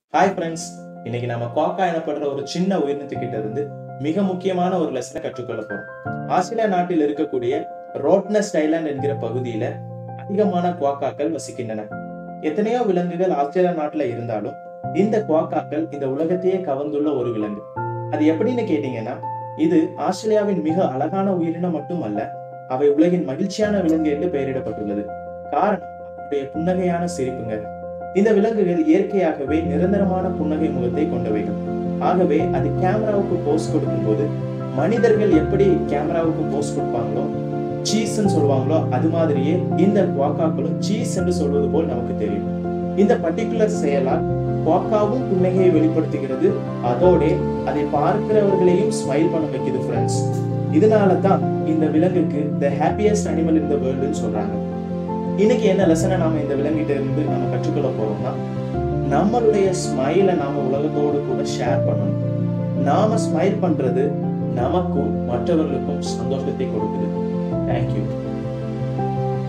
hi friends இன்னைக்கு நம்ம குவாக்கா எனப்படுற ஒரு சின்ன உயிரினத்துக்கிட்ட இருந்து மிக முக்கியமான ஒரு லெசனை கற்றுக்கொள்ள போறோம் ஆஸ்திரேலியா நாட்டில் இருக்கக்கூடிய ரோட்னஸ் ஐலாண்ட் என்கிற பகுதியில அதிகமான குவாக்காக்கள் வசிக்கின்றன எத்தனையோ விலங்குகள் ஆஸ்திரேலியா நாட்டுல இருந்தாலும் இந்த குவாக்காக்கள் இந்த உலகத்தையே கவர்ந்துள்ள ஒரு விலங்கு அது எப்படின்னு கேட்டீங்கன்னா இது ஆஸ்திரேலியாவின் மிக அழகான உயிரினம் மட்டுமல்ல அவை உலகின் மகிழ்ச்சியான விலங்கு என்று பெயரிடப்பட்டுள்ளது காரணம் அவருடைய புன்னகையான சிரிப்புங்க இந்த விலங்குகள் இயற்கையாகவே நிரந்தரமான புன்னகை முகத்தை கொண்டவைகள் ஆகவே அது கேமராவுக்கு போஸ் கொடுக்கும்போது மனிதர்கள் எப்படி கேமராவுக்கு போஸ் கொடுப்பாங்களோ சீஸ்ன்னு சொல்லுவாங்களோ அது மாதிரியே இந்த குவாக்காக்களும் சீஸ் என்று சொல்வது போல் நமக்கு தெரியும் இந்த பர்டிகுலர் செயலால் குவாக்காவும் புன்னகையை வெளிப்படுத்துகிறது அதோட அதை பார்க்கிறவர்களையும் ஸ்மைல் பண்ண வைக்குது ஃப்ரெண்ட்ஸ் இதனால தான் இந்த விலங்குக்கு த ஹாப்பியஸ்ட் அனிமல் இன் த வேர்ல்டுன்னு சொல்றாங்க இன்னைக்கு என்ன லெசனை நாம இந்த விலங்கிட்ட இருந்து நம்ம கற்றுக்கொள்ள போறோம்னா நம்மளுடைய ஸ்மைலை நாம உலகத்தோடு கூட ஷேர் பண்ணணும் நாம ஸ்மைல் பண்றது நமக்கும் மற்றவர்களுக்கும் சந்தோஷத்தை கொடுக்குது தேங்க்யூ